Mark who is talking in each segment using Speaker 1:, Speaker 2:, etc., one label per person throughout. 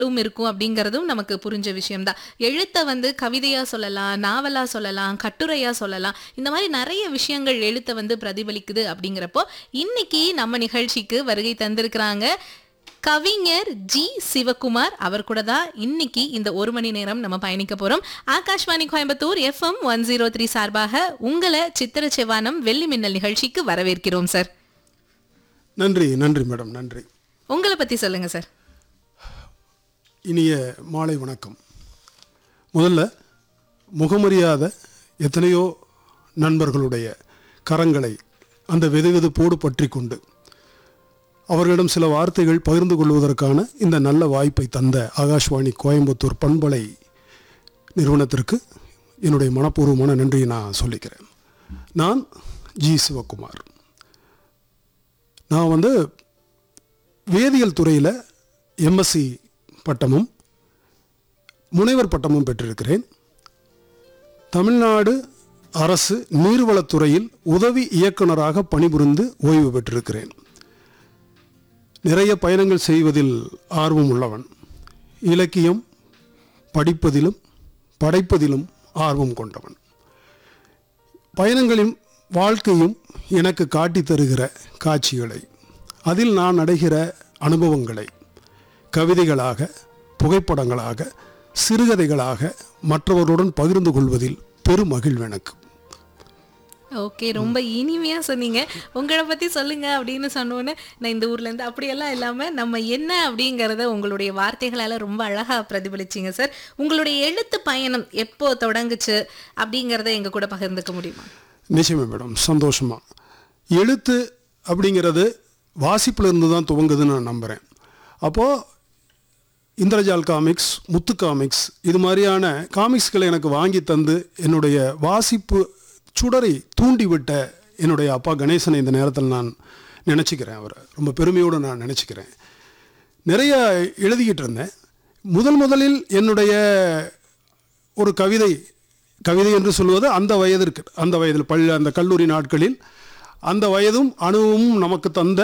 Speaker 1: மட்டும் இருக்கும் அப்படிங்கிறதும் நமக்கு புரிஞ்ச விஷயம்தான் எழுத்தை வந்து கவிதையா சொல்லலாம் நாவலா சொல்லலாம் கட்டுரையா சொல்லலாம் இந்த மாதிரி நிறைய விஷயங்கள் எழுத்தை வந்து பிரதிபலிக்குது அப்படிங்கிறப்போ இன்னைக்கு நம்ம நிகழ்ச்சிக்கு வருகை தந்திருக்கிறாங்க கவிஞர் ஜி சிவகுமார் அவர் கூட தான் இன்னைக்கு இந்த ஒரு மணி நேரம் நம்ம பயணிக்க போறோம் Akashvani Coimbatore FM one zero three சார்பாக உங்களை சித்திர செவ்வானம் வெள்ளி மின்னல் நிகழ்ச்சிக்கு வரவேற்கிறோம் சார்
Speaker 2: நன்றி நன்றி மேடம் நன்றி
Speaker 1: உங்களை பத்தி சொல்லுங்க சார்
Speaker 2: இனிய மாலை வணக்கம் முதல்ல முகமறியாத எத்தனையோ நண்பர்களுடைய கரங்களை அந்த வெதுவெதுப்போடு பற்றி கொண்டு அவர்களிடம் சில வார்த்தைகள் பகிர்ந்து கொள்வதற்கான இந்த நல்ல வாய்ப்பை தந்த ஆகாஷ்வாணி கோயம்புத்தூர் பண்பலை நிறுவனத்திற்கு என்னுடைய மனப்பூர்வமான நன்றியை நான் சொல்லிக்கிறேன் நான் ஜி சிவகுமார் நான் வந்து வேதியியல் துறையில் எம்எஸ்சி பட்டமும் முனைவர் பட்டமும் பெற்றிருக்கிறேன் தமிழ்நாடு அரசு நீர்வளத்துறையில் உதவி இயக்குனராக பணிபுரிந்து ஓய்வு பெற்றிருக்கிறேன் நிறைய பயணங்கள் செய்வதில் ஆர்வம் உள்ளவன் இலக்கியம் படிப்பதிலும் படைப்பதிலும் ஆர்வம் கொண்டவன் பயணங்களின் வாழ்க்கையும் எனக்கு காட்டித் தருகிற காட்சிகளை அதில் நான் அடைகிற அனுபவங்களை கவிதைகளாக புகைப்படங்களாக சிறுகதைகளாக மற்றவர்களுடன் பகிர்ந்து கொள்வதில் பெரும் மகிழ்வு எனக்கு
Speaker 1: ஓகே ரொம்ப இனிமையா சொன்னீங்க உங்களை பத்தி சொல்லுங்க அப்படின்னு சொன்னோன்னே நான் இந்த ஊர்ல இருந்து அப்படியெல்லாம் இல்லாம நம்ம என்ன அப்படிங்கறத உங்களுடைய வார்த்தைகளால ரொம்ப அழகா பிரதிபலிச்சீங்க சார் உங்களுடைய எழுத்து பயணம் எப்போ தொடங்குச்சு அப்படிங்கறத எங்க கூட பகிர்ந்துக்க முடியுமா
Speaker 2: நிச்சயமா மேடம் சந்தோஷமா எழுத்து அப்படிங்கிறது வாசிப்புல இருந்து தான் துவங்குதுன்னு நான் நம்புகிறேன் அப்போது இந்திரஜால் காமிக்ஸ் முத்து காமிக்ஸ் இது மாதிரியான காமிக்ஸ்களை எனக்கு வாங்கி தந்து என்னுடைய வாசிப்பு சுடரை தூண்டிவிட்ட என்னுடைய அப்பா கணேசனை இந்த நேரத்தில் நான் நினச்சிக்கிறேன் அவரை ரொம்ப பெருமையோடு நான் நினச்சிக்கிறேன் நிறைய எழுதிக்கிட்டு இருந்தேன் முதல் முதலில் என்னுடைய ஒரு கவிதை கவிதை என்று சொல்வது அந்த வயதிற்கு அந்த வயதில் பள்ளி அந்த கல்லூரி நாட்களில் அந்த வயதும் அனுபவமும் நமக்கு தந்த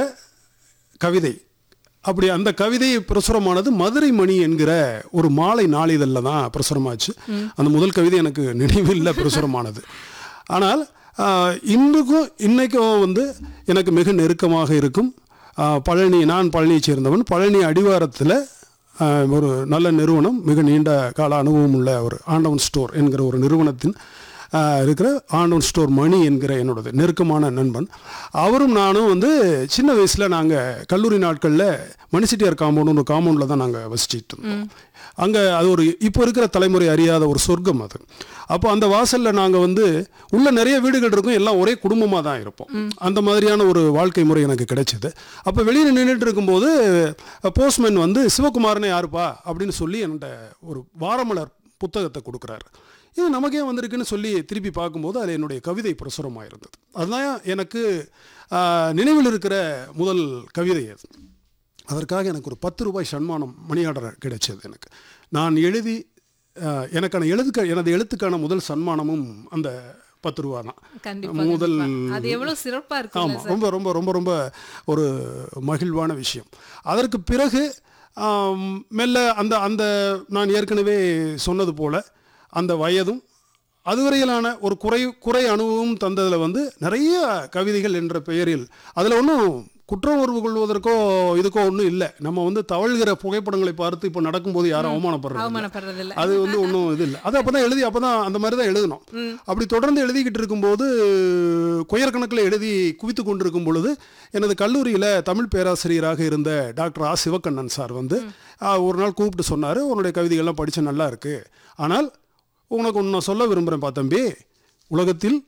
Speaker 2: கவிதை அப்படி அந்த கவிதை பிரசுரமானது மதுரை மணி என்கிற ஒரு மாலை நாளிதழில் தான் பிரசுரமாச்சு அந்த முதல் கவிதை எனக்கு நினைவில்லை பிரசுரமானது ஆனால் ஆஹ், இன்றைக்கும் இன்னைக்கும் வந்து எனக்கு மிக நெருக்கமாக இருக்கும் ஆஹ், பழனி நான் பழனியை சேர்ந்தவன் பழனி அடிவாரத்தில் ஆஹ், ஒரு நல்ல நிறுவனம் மிக நீண்ட கால அனுபவம் உள்ள ஒரு ஆண்டவன் ஸ்டோர் என்கிற ஒரு நிறுவனத்தின் ஆஹ், இருக்கிற ஆண்டவன் ஸ்டோர் மணி என்கிற என்னோடது நெருக்கமான நண்பன் அவரும் நானும் வந்து சின்ன வயசில் நாங்கள் கல்லூரி நாட்களில் மணிசிட்டியார் காம்பவுண்ட் ஒரு காம்பவுண்டில் தான் நாங்கள் வசிச்சிட்டு இருந்தோம் அங்கே அது ஒரு இப்போ இருக்கிற தலைமுறை அறியாத ஒரு சொர்க்கம் அது அப்போ அந்த வாசலில் நாங்கள் வந்து உள்ள நிறைய வீடுகள் இருக்கும் எல்லாம் ஒரே குடும்பமாக தான் இருப்போம் அந்த மாதிரியான ஒரு வாழ்க்கை முறை எனக்கு கிடைச்சது அப்போ வெளியில் நின்றுட்டு இருக்கும்போது போஸ்ட்மேன் வந்து சிவகுமாரனே யாருப்பா அப்படின்னு சொல்லி என்கிட்ட ஒரு வாரமலர் புத்தகத்தை கொடுக்குறாரு இது நமக்கே வந்திருக்குன்னு சொல்லி திருப்பி பார்க்கும்போது அது என்னுடைய கவிதை பிரசுரமாக இருந்தது அதுதான் எனக்கு ஆஹ், நினைவில் இருக்கிற முதல் கவிதை அது அதற்காக எனக்கு ஒரு பத்து ரூபாய் சன்மானம் மணி ஆர்டர் கிடைச்சது எனக்கு நான் எழுதி அஹ், எனக்கான எழுதுக்க எனது எழுத்துக்கான முதல் சன்மானமும் அந்த பத்து ரூபா தான்
Speaker 1: கண்டிப்பா
Speaker 2: முதல்
Speaker 1: கண்டிப்பா. அது எவ்வளவு சிறப்பா இருக்கும்
Speaker 2: ஆமாம் ரொம்ப ரொம்ப ரொம்ப ரொம்ப ஒரு மகிழ்வான விஷயம் அதற்கு பிறகு ஆம், மெல்ல அந்த அந்த நான் ஏற்கனவே சொன்னது போல அந்த வயதும் அதுவரையிலான ஒரு குறை குறை அனுபவம் தந்ததில் வந்து நிறைய கவிதைகள் என்ற பெயரில் அதில் ஒன்றும் குற்ற உணர்வு கொள்வதற்கோ இதுக்கோ ஒன்றும் இல்லை நம்ம வந்து தவழ்கிற புகைப்படங்களை பார்த்து இப்போ நடக்கும்போது யாரும் அவமானப்படுறது இல்ல.
Speaker 1: அவமானப்படுறது இல்ல
Speaker 2: அது வந்து ஒன்றும் இது இல்லை அது அப்போ தான் எழுதி அப்போ தான் அந்த மாதிரி தான் எழுதணும் அப்படி தொடர்ந்து எழுதிக்கிட்டு இருக்கும்போது கொயர்கணக்கில் எழுதி குவித்து கொண்டிருக்கும் பொழுது எனது கல்லூரியில் தமிழ் பேராசிரியராக இருந்த டாக்டர் ஆ சிவக்கண்ணன் சார் வந்து ஆ, ஒரு நாள் கூப்பிட்டு சொன்னார் உன்னுடைய கவிதைகள்லாம் படித்து நல்லா இருக்கு ஆனால் உனக்கு ஒன்று நான் சொல்ல விரும்புகிறேன் பா தம்பி உலகத்தில்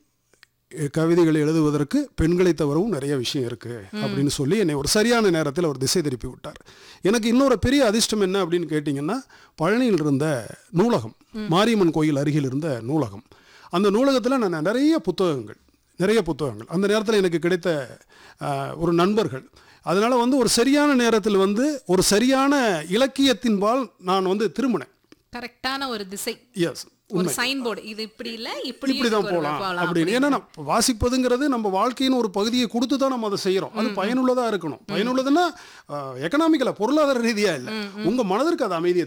Speaker 2: எ- கவிதைகளை எழுதுவதற்கு பெண்களை தவிரவும் நிறைய விஷயம் இருக்கு அப்படின்னு சொல்லி என்னை ஒரு சரியான நேரத்தில் அவர் திசை திருப்பி விட்டார் எனக்கு இன்னொரு பெரிய அதிர்ஷ்டம் என்ன அப்படின்னு கேட்டிங்கன்னா பழனியில் இருந்த நூலகம் மாரியம்மன் கோயில் அருகில் இருந்த நூலகம் அந்த நூலகத்தில் நான் நிறைய புத்தகங்கள் நிறைய புத்தகங்கள் அந்த நேரத்தில் எனக்கு கிடைத்த ஆஹ், ஒரு நண்பர்கள் அதனால் வந்து ஒரு சரியான நேரத்தில் வந்து ஒரு சரியான இலக்கியத்தின்பால் நான் வந்து திரும்பினேன்
Speaker 1: கரெக்டான ஒரு திசை
Speaker 2: எஸ்
Speaker 1: ஒரு சைன் போர்டு இது இப்படி இல்ல இப்படி
Speaker 2: இப்படி தான் போகலாம் அப்படின்னு ஏன்னா நான் வாசிப்பதுங்கிறது நம்ம வாழ்க்கையின் ஒரு பகுதியை கொடுத்து தான் நம்ம அதை செய்கிறோம் அது பயனுள்ளதாக இருக்கணும் பயனுள்ளதுன்னா எக்கனாமிக்கலாக பொருளாதார ரீதியாக இல்லை உங்கள் மனதிற்கு அது அமைதியை